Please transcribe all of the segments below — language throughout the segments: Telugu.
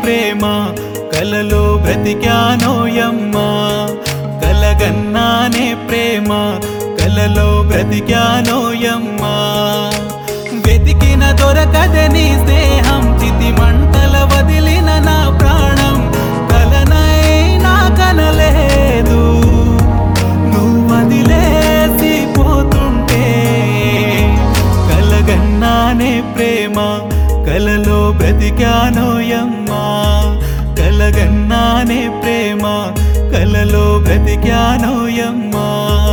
ప్రేమ కలలో బ్రతికానోయమ్మా కలగన్నానే ప్రేమ కలలో బ్రతికానోయమ్మా వెతికిన దొరకదని స్నేహం చితి మంటల వదిలిన నా ప్రాణం కలనైనా కనలేదు నువ్వు వదిలేసి పోతుంటే కలగన్నానే ప్రేమ కలలో బ్రతికానోయమ్మా కలగన్నానే ప్రేమ కలలో బ్రతికానోయమ్మా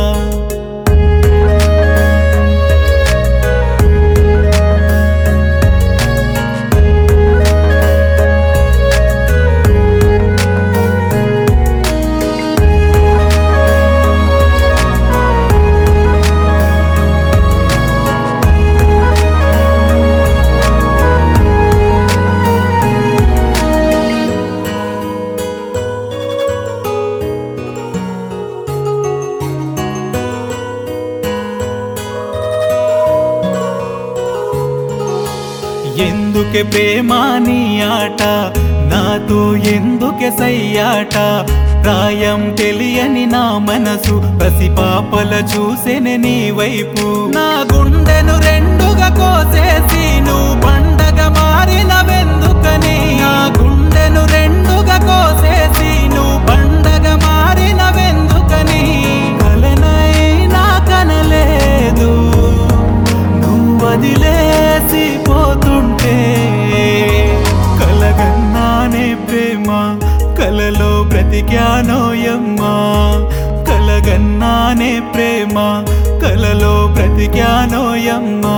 ఎందుకే ప్రేమ నీ ఆట నాతో ఎందుకే సయ్యాట ప్రాయం తెలియని నా మనసు పసిపాపల చూసెనే నీ వైపు నా గుండెను రెండుగా కోసేసి నువ్వు పండగ మారిన వెందుకని నా గుండెను రెండుగా కోసేసి నువ్వు పండగ మారిన వెందుకని కలనైనా కనలేదు నువ్వు వదిలేసి పోతుంటే కలగన్నానే ప్రేమ కలలో బ్రతికానోయమ్మా కలగన్నానే ప్రేమ కలలో బ్రతికానోయమ్మా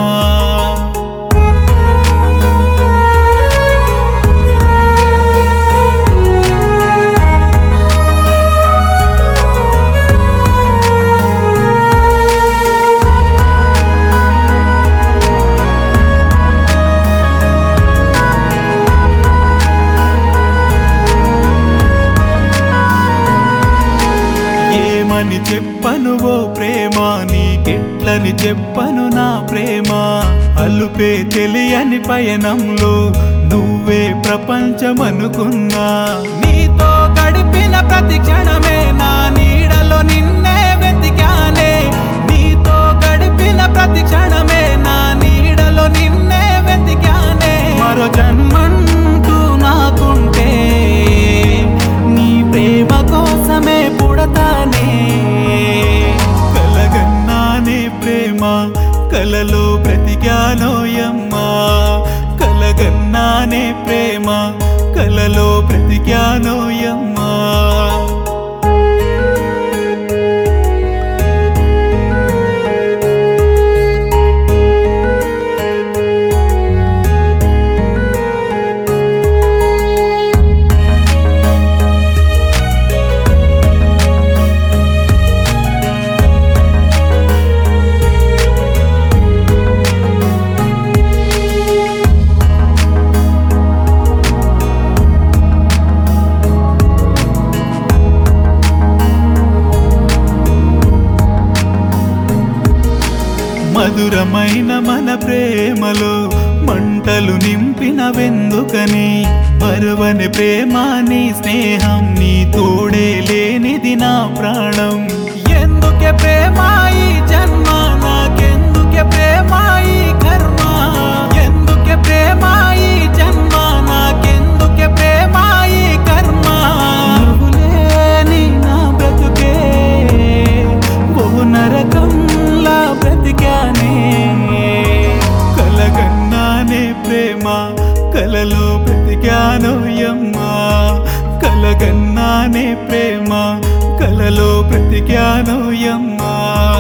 ఏమని చెప్పను ఓ ప్రేమ నీకెట్లని చెప్పను నా ప్రేమ అల్లుపే తెలియని పయనంలో నువ్వే ప్రపంచమనుకున్నా నీతో గడిపిన ప్రతి క్షణమే నా నీడలో నిన్నే వెతికానే నీతో గడిపిన ప్రతి క్షణమే నా నీడలో నిన్నే వెతికానే మరో జన్మంటూ నాకుంటే నీ ప్రేమ కోసమే పుడతానే కలగన్నానే ప్రేమ కలలో బ్రతికానోయమ్మా కలగన్నానే ప్రేమ కలలో బ్రతికానోయమ్మా మధురమైన మన ప్రేమలో మంటలు నింపిన వెందుకని మరువని ప్రేమ నీ స్నేహం నీ తోడే లేనిది నా ప్రాణం ఎందుకే ప్రేమ ఈ జన్మ నాకెందుకే ప్రేమ ఈ కర్మ ఎందుకే ప్రేమ ఈ జన్మ నాకెందుకే ప్రేమ ఈ కర్మ నువ్వు లేని నా బ్రతుకే ఓ నరకంలా బ్రతికానే కలగన్నానే ప్రేమ కలలో బ్రతికానోయమ్మా కలగన్నానే ప్రేమ కలలో బ్రతికానోయమ్మా